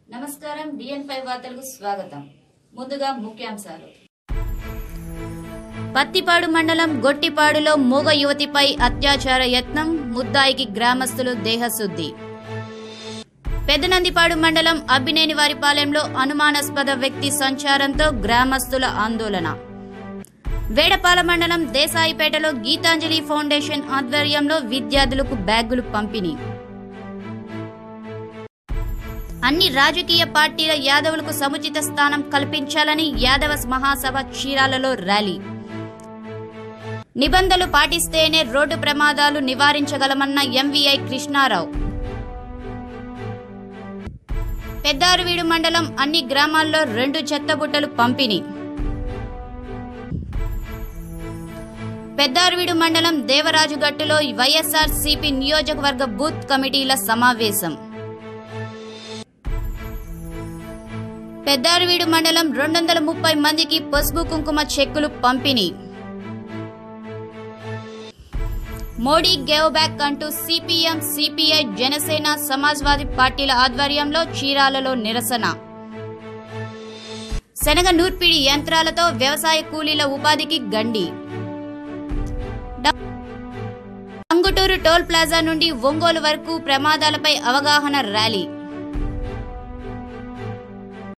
నమస్కారం డిఎన్ ఫైవ్ వార్తలకు స్వాగతం ముందుగా ముఖ్యాంశాలు పత్తిపాడు మండలం గొట్టిపాడులో మూగ యువతిపై అత్యాచార యత్నం ముద్దాయికి గ్రామస్తులు దేహశుద్ధి పెద్దనందిపాడు మండలం అబ్బినేని వారిపాలెంలో అనుమానాస్పద వ్యక్తి సంచారంతో గ్రామస్తుల ఆందోళన వేడపాల మండలం దేశాయిపేటలో గీతాంజలి ఫౌండేషన్ ఆధ్వర్యంలో విద్యార్థులకు బ్యాగులు పంపిణీ అన్ని రాజకీయ పార్టీల యాదవులకు సముచిత స్థానం కల్పించాలని యాదవ మహాసభ చీరాలలో ర్యాలీ నిబంధనలు పాటిస్తేనే రోడ్డు ప్రమాదాలు నివారించగలమన్న ఎంవీఐ కృష్ణారావు పెద్దారువీడు మండలం అన్ని గ్రామాల్లో రెండు చెత్తబుట్టలు పంపిణీ పెద్దారువీడు మండలం దేవరాజుగట్టులో వైఎస్ఆర్ సిపి నియోజకవర్గ బూత్ కమిటీల సమావేశం పెద్దారువీడు మండలం రెండు వందల ముప్పై మందికి పసుపు కుంకుమ చెక్కులు పంపిణీ మోడీ గేవ్ బ్యాక్ అంటూ సిపిఎం సిపిఐ జనసేన సమాజ్వాదీ పార్టీల ఆధ్వర్యంలో చీరాలలో నిరసన శనగ నూర్పిడి యంత్రాలతో వ్యవసాయ కూలీల ఉపాధికి గండి టంగుటూరు టోల్ ప్లాజా నుండి ఒంగోలు వరకు ప్రమాదాలపై అవగాహన ర్యాలీ